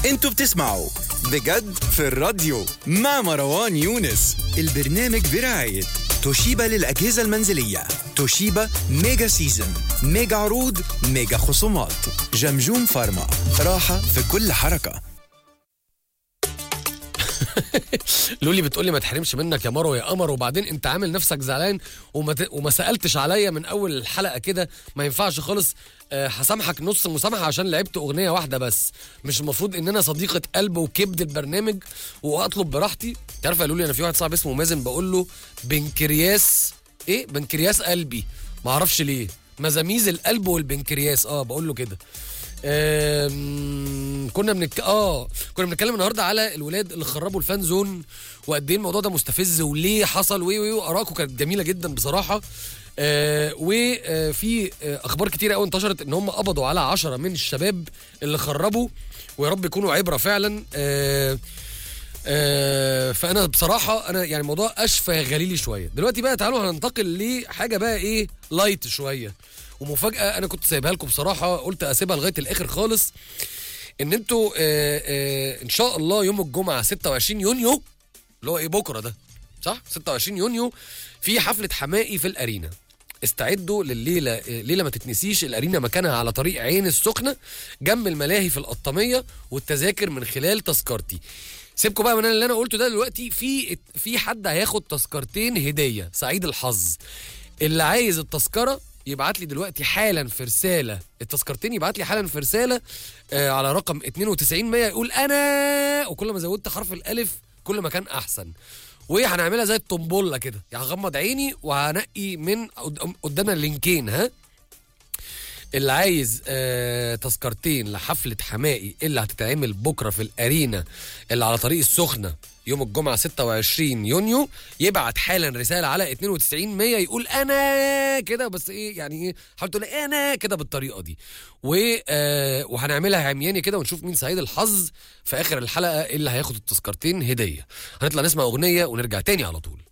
انتوا بتسمعوا بجد في الراديو مع مروان يونس البرنامج برعاية توشيبا للأجهزة المنزلية توشيبا ميجا سيزن ميجا عروض ميجا خصومات جمجوم فارما راحة في كل حركة لولي بتقول لي ما تحرمش منك يا مروه يا قمر وبعدين انت عامل نفسك زعلان وما, ت... وما سالتش عليا من اول الحلقه كده ما ينفعش خالص آه، هسامحك نص مسامحه عشان لعبت اغنيه واحده بس مش المفروض ان انا صديقه قلب وكبد البرنامج واطلب براحتي تعرف يا لولي انا في واحد صاحبي اسمه مازن بقول له بنكرياس ايه بنكرياس قلبي ما اعرفش ليه مزاميز القلب والبنكرياس اه بقول له كده آم، كنا بنك اه كنا بنتكلم النهارده على الولاد اللي خربوا الفان زون وقد ايه الموضوع ده مستفز وليه حصل وي وي وارائكم كانت جميله جدا بصراحه آه وفي آه اخبار كتير قوي انتشرت ان هم قبضوا على عشرة من الشباب اللي خربوا ويا رب يكونوا عبره فعلا آه آه فانا بصراحه انا يعني الموضوع اشفى غليلي شويه دلوقتي بقى تعالوا هننتقل لحاجه بقى ايه لايت شويه ومفاجاه انا كنت سايبها لكم بصراحه قلت اسيبها لغايه الاخر خالص ان انتوا آه آه ان شاء الله يوم الجمعه 26 يونيو اللي هو ايه بكره ده صح 26 يونيو في حفله حمائي في الارينا استعدوا لليله آه، ليله ما تتنسيش الارينا مكانها على طريق عين السخنه جنب الملاهي في القطاميه والتذاكر من خلال تذكرتي سيبكم بقى من اللي انا قلته ده دلوقتي في في حد هياخد تذكرتين هديه سعيد الحظ اللي عايز التذكره يبعت لي دلوقتي حالا في رساله التذكرتين يبعت لي حالا في رساله آه على رقم 92 100 يقول انا وكل ما زودت حرف الالف كل ما كان احسن وهنعملها زي الطنبله كده يعني هغمض عيني وهنقي من قد- قدامنا اللينكين ها اللي عايز آه تذكرتين لحفلة حمائي اللي هتتعمل بكرة في الأرينا اللي على طريق السخنة يوم الجمعة 26 يونيو يبعت حالا رسالة على 92 100 يقول أنا كده بس إيه يعني إيه حاول تقول أنا كده بالطريقة دي و آه وهنعملها عمياني كده ونشوف مين سعيد الحظ في آخر الحلقة اللي هياخد التذكرتين هدية هنطلع نسمع أغنية ونرجع تاني على طول